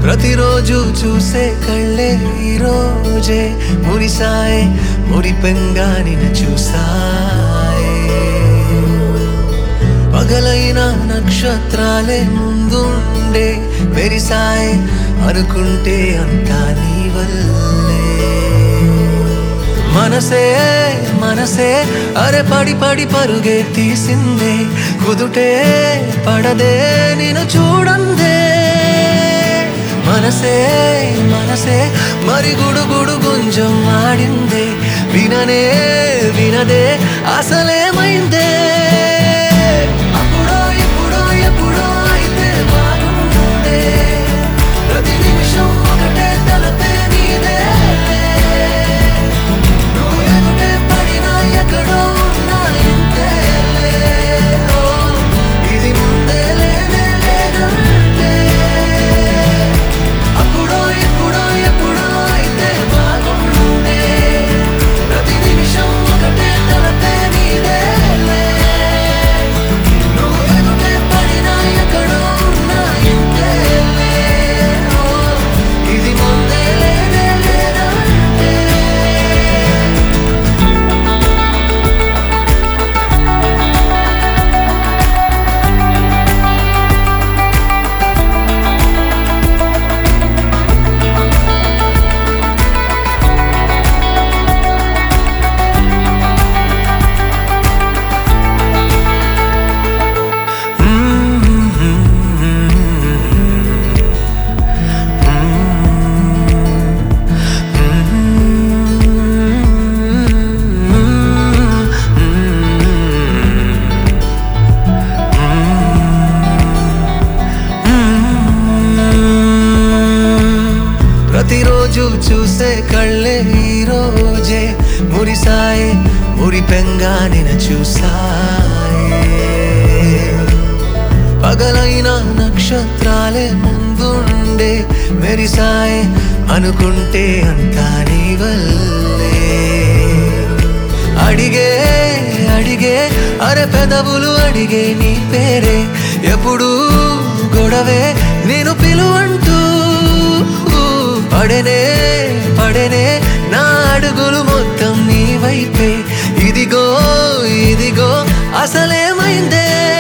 ప్రతిరోజు చూసే కళ్ళే ఈ రోజే మురిసాయే మురిపెంగా నిన్ను చూసాయే పగలైన నక్షత్రాలే ముందుండే మెరిసాయే అనుకుంటే అంతా నీ వల్లే మనసే మనసే అరే పడి పడి పరుగే తీసిందే కుదుటే పడదే నేను చూడందే మనసే మనసే మరి గుడు గుడు గుంజం ఆడిందే విననే వినదే అసలేమైందే అప్పుడో ఎప్పుడో ఎప్పుడో అయితే బాగుండే ప్రతి నిమిషం ఒకటే తలపే నీదే నువ్వు ఎదుటే పడినా ఎక్కడో ఉన్నా ఇంతేలే. ఓ, ఇది ముందే లేనే లేదంటే. అప్పుడో ఇప్పుడో ఎప్పుడో అయితే బాగుండే. ప్రతి నిమిషం ఒకటే తలపే నీదేలే. నువ్వు ఎదుటే పడినా ఎక్కడో ఉన్నా ఇంతేలే. ఓ, ఇది ముందే లేనే లేదంటే. ప్రతిరోజు చూసే కళ్ళే ఈ రోజే మురిసాయే మురిపెంగా నిన్ను చూసాయే పగలైన నక్షత్రాలే ముందుండే మెరిసాయే అనుకుంటే అంతా నీ వల్లే అడిగే అడిగే అరే పెదవులు అడిగే నీ పేరే ఎప్పుడు గొడవే నేను పిలువంటూ పడనే పడనే నా అడుగులు మొత్తం నీ వైపే ఇదిగో ఇదిగో అసలేమైందే